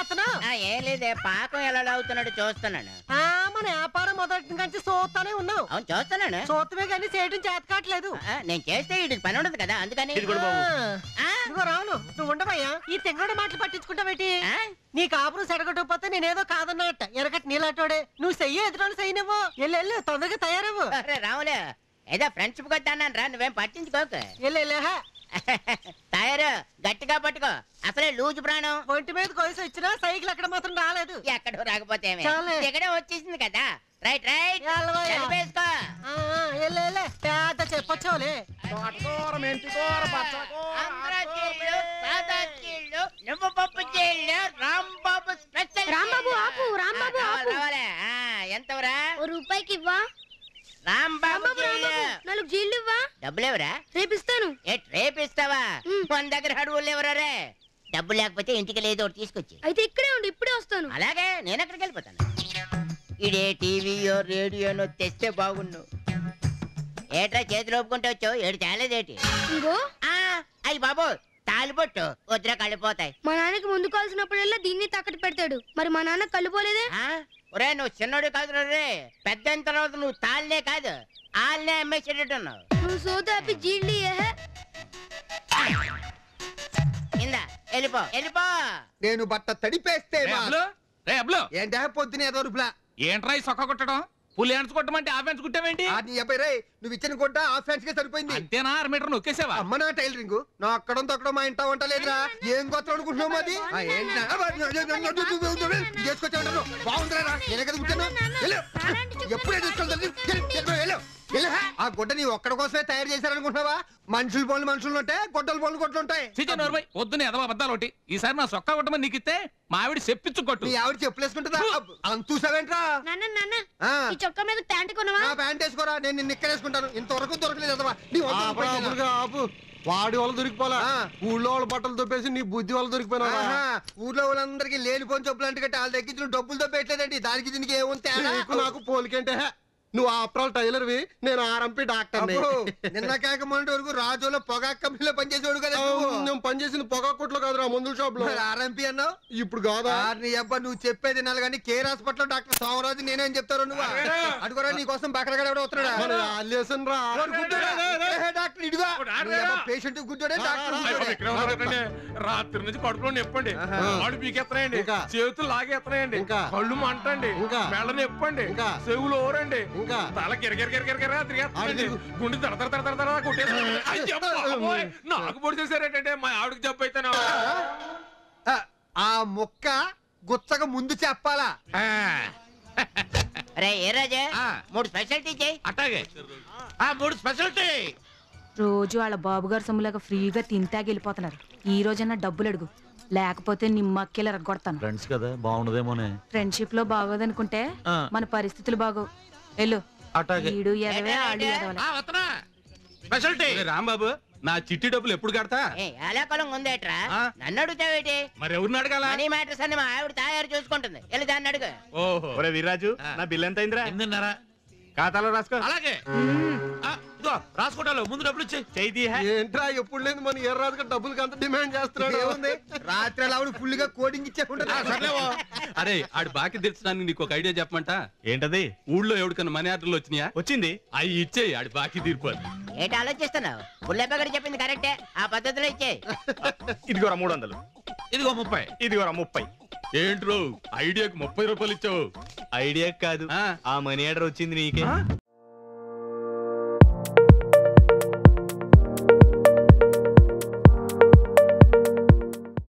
చేస్తున్నావు ఆ, ఏం లేదే పాకం ఎలా అవుతున్నాడు చూస్తున్నాను ఆ మన వ్యాపారం మొదటి నుంచి చూస్తానే ఉన్నావు అవును చూస్తున్నాను చూస్తమే కానీ చేయడం చేత కావట్లేదు ఆ, నేను చేస్తే వీటికి పని ఉండదు కదా అందుకని ఆ, ఇదిగో రావును నువ్వు ఉండవయ్యా ఈ తెంగడు మాటలు పట్టించుకుంటావేటి ఆ? నీ కాపురం సెడగొట్టకపోతే నేనేదో కాదన్నట్ట ఎరగట్ నీలాటోడే నువ్వు చెయ్యి ఎదురు చెయ్యి నువ్వు వెళ్ళు వెళ్ళు తొందరగా తయారవ్వు అరే రాములే ఏదో ఫ్రెండ్షిప్ కొద్ది అన్నాను రా నువ్వేం పట్టించుకోకు వెళ్ళు వెళ్ళా తయారు గట్టిగా పట్టుకో అసలే లూజు ప్రాణం ఒంటి మీద కొలిసి వచ్చినా సైకిల్ అక్కడ మాత్రం రాలేదు ఎక్కడో రాకపోతే ఏమి. చాలే. ఇక్కడే వచ్చేసింది కదా రైట్ రైట్ ఎల్లవయ్యా. కలిపేసుకో ఆ, ఆ, వెళ్ళు వెళ్ళు పెద్ద చెప్పొచ్చావులే ఆంధ్ర చీళ్ళు, సాదా చీళ్ళు, నువ్వు పప్పు చీళ్ళు, రాంబాబు స్పెషల్ రాంబాబు, చీళ్ళు. ఆపు, రాంబాబు, ఆ, ఆపు. రావాలే. ఆ, ఎంతవరా ఓ రూపాయికి ఇవ్వా రాంబాబు రాంబాబు చీళ్ళు. రాంబాబు నాలుగు జీళ్ళు ఇవ్వా డబ్బులేవరా రేపిస్తాను ఏ రేపు ఇస్తావా ఉమ్. మన దగ్గర అడుగులు ఎవరా రే డబ్బు లేకపోతే ఇంటికి లేదో ఒకటి తీసుకొచ్చి అయితే ఇక్కడే ఉండి ఇప్పుడే వస్తాను అలాగే నేను ఎక్కడికి వెళ్ళిపోతాను ఇడే టీవీయో రేడియోనో తెస్తే బాగుండు ఏట్రా చేతులు ఒప్పుకుంటే వచ్చావు ఏడు తేలేదేటి ఇంకో ఆ అయ్యి బాబు తాలిపొట్టు వద్దురా కళ్ళిపోతాయి మా నాన్నకి ముందు కాల్సినప్పుడల్లా దీన్ని తాకట్టు పెడతాడు మరి మా నాన్న కళ్ళు పోలేదే ఆ ఒరే నువ్వు చిన్నోడు కాదు రే పెద్ద అయిన తర్వాత నువ్వు తాళ్ళనే కాదు ఆళ్ళనే అమ్మేసేటట్టు ఉన్నావు నువ్వు సోదాపి జీళ్ళు ఏహే ఇందా వెళ్ళిపో వెళ్ళిపో నేను బట్ట తడిపేస్తే రే మా- అబ్లు రే అబ్లు ఏంటా పొద్దున ఏదో రుపులా ఏంట్రా ఈ సొక్క కొట్టడం పులి ఎన్స్ కొట్టమంటే ఆ ఫెన్స్ కుట్టావేంటి ఆ నీ అబ్బాయి రే నువ్వు ఇచ్చిన గుడ్డ ఆ ఫ్యాన్స్ కే సరిపోయింది అంతేనా అర మీటర్ నొక్కేసావా అమ్మ నా టైలరింగ్ నా అక్కడం తొక్కడం మా ఇంట వంట లేదురా ఏం కొత్త అనుకుంటున్నావు అది ఆ, ఏంటా? అబ్బా, చేసుకొచ్చా ఉంటాను బాగుందిరా నేనే కదా కుట్టాను వెళ్ళు. ఎప్పుడే తీసుకెళ్తాను ఆ గుడ్డ నీ ఒక్కడ కోసమే తయారు చేశారనుకుంటున్నావా మనుషుల పనులు మనుషులు ఉంటాయి గొడ్డల పనులు గొడ్డలు ఉంటాయి చిచ్చ నోరుబై పొద్దున ఎదవ అబద్ధాలు ఒకటి ఈసారి నా సొక్క కొట్టమని నీకు ఇస్తే మా ఆవిడ చెప్పించు కొట్టు నీ ఆవిడ చెప్పులేసుకుంటుందా అంత చూసావేంట్రా నాన్న నాన్న ఆ, ఈ చొక్కా మీద ప్యాంట్ కొనవా నా ప్యాంట్ వేసుకోరా నేను నిన్ను ఇక్కడ వేసుకుంటాను ఇంతవరకు దొరకలేదు అదవా నీ వంద ఆపురా, రూపాయలు ఆపురుగా, ఆపు వాడి వాళ్ళు దొరికిపోలా ఆ. ఊళ్ళో వాళ్ళ బట్టలు దొప్పేసి నీ బుద్ధి వాళ్ళు దొరికిపోయినా ఆహా, ఊర్లో వాళ్ళందరికీ లేనిపోని చెప్పులు అంటే కట్టి వాళ్ళ దగ్గర డబ్బులు దొబ్బెట్టలేదండి దానికి దీనికి ఏముంది తేడా? నీకు నాకు పోలికంటే హే, నువ్వు ఆప్రాల్ టైలర్వి నేను ఆర్ఎంపీ డాక్టర్ అబ్బో, నిన్న కాక మొన్నటి వరకు రాజులో పొగాకు కంపెనీలో పనిచేసేవాడు కదా నువ్వు. నేను పనిచేసిన పొగా కొట్లో కాదురా మందుల షాప్ లో మరి ఆర్ఎంపీ అన్నావు ఇప్పుడు కాదా ఆ, నీ అబ్బా నువ్వు చెప్పేది వినాలి కానీ కేర్ హాస్పిటల్ డాక్టర్ సోమరాజు నేనేం చెప్తారు నువ్వు అడుగురా నీ కోసం బకరగడ ఎవడో వస్తున్నాడా మన ఆలేసన్ రా వాడు గుడ్డోడా? ఏ, డాక్టర్ ఇడుగా పేషెంట్ గుడ్డోడే డాక్టర్ గుడ్డోడే. రాత్రి నుంచి కడుపులో నొప్పండి ఆహా. ఆడు పీకెత్తనాయండి ఇంకా? చేతులు లాగేస్తున్నాయండి ఇంకా? కళ్ళు మంటండి ఇంకా? మెళ్ళ నొప్పండి ఇంకా? చెవులు ఓరండి ఇంకా? తల కిరకిరకిరకిరకిర తిరిగేస్తుందండి ఆడు గుండె తడ తడ తడ తడ తడ కొట్టేస్తుంది అయ్య బాబోయ్, నాకు పొడి చేశారేంటంటే మా ఆవిడకి జబ్బు అయితేనా ఆ, ఆ ముక్క గుచ్చక ముందు చెప్పాలా రే ఏ రాజా ఆ. మూడు స్పెషాలిటీ చేయి అట్టాగే ఆ మూడు స్పెషాలిటీ రోజు వాళ్ళ బాబుగారు సొమ్ములాగా ఫ్రీగా తింటాకి వెళ్ళిపోతున్నారు ఈ రోజన్నా డబ్బులు అడుగు లేకపోతే నిమ్మక్కెలు రగ్గొడతాను ఫ్రెండ్స్ కదా బాగుండదేమోనే ఫ్రెండ్షిప్ లో బాగోదనుకుంటే ఆ. మన పరిస్థితులు బాగోవు వెళ్ళు అట్టాగే ఈడు ఎదవే ఏంటా, ఆడు ఏంటా? ఎదవలే ఆ వస్తున్నా స్పెషాలిటీ రాంబాబు నా చిట్టి డబ్బులు ఎప్పుడు కడతా ఏ ఎలాకొలం ఉందేట్రా ఆ? నన్ను అడుగుతావేటి మరి ఎవరిని అడగాల మనీ మ్యాటర్స్ అన్ని మా ఆవిడ తయారు చూసుకుంటుంది వెళ్ళి దాన్ని అడుగు ఓహో ఒరే వీర్రాజు నా బిల్ ఎంత అయిందిరా ఎనిమిదిన్నర ఖాతాలో రాసుకో అలాగే ఆ, ఇదిగో రాసుకుంటాను ముందు డబ్బులు ఇచ్చి చేయి తీహే. ఏంట్రా ఎప్పుడు లేదు మన ఎర్రాజుగా డబ్బులకి అంత డిమాండ్ చేస్తున్నాడు ఏముంది రాత్రి అలా ఆవిడ ఫుల్ గా కోడింగ్ ఇచ్చే ఉంటుంది అరే ఆడు బాకీ తీర్చడానికి నీకు ఒక ఐడియా చెప్పమంట ఏంటది ఊళ్ళో ఎవరికన్నా మనీ ఆర్డర్లు వచ్చినాయా వచ్చింది అవి ఇచ్చేయి ఆడి బాకీ తీరిపోదు ఏంటి ఆలోచిస్తున్నావు పుల్లెప్పగడి చెప్పింది కరెక్టే ఆ పద్ధతిలో ఇచ్చే ఇదిగోరా మూడు వందలు ఇదిగో ముప్పై ఇదిగోరా ముప్పై ఏంట్రో ఐడియాకి ముప్పై రూపాయలు ఇచ్చావు ఐడియా కాదు ఆ మనీ ఆర్డర్ వచ్చింది నీకే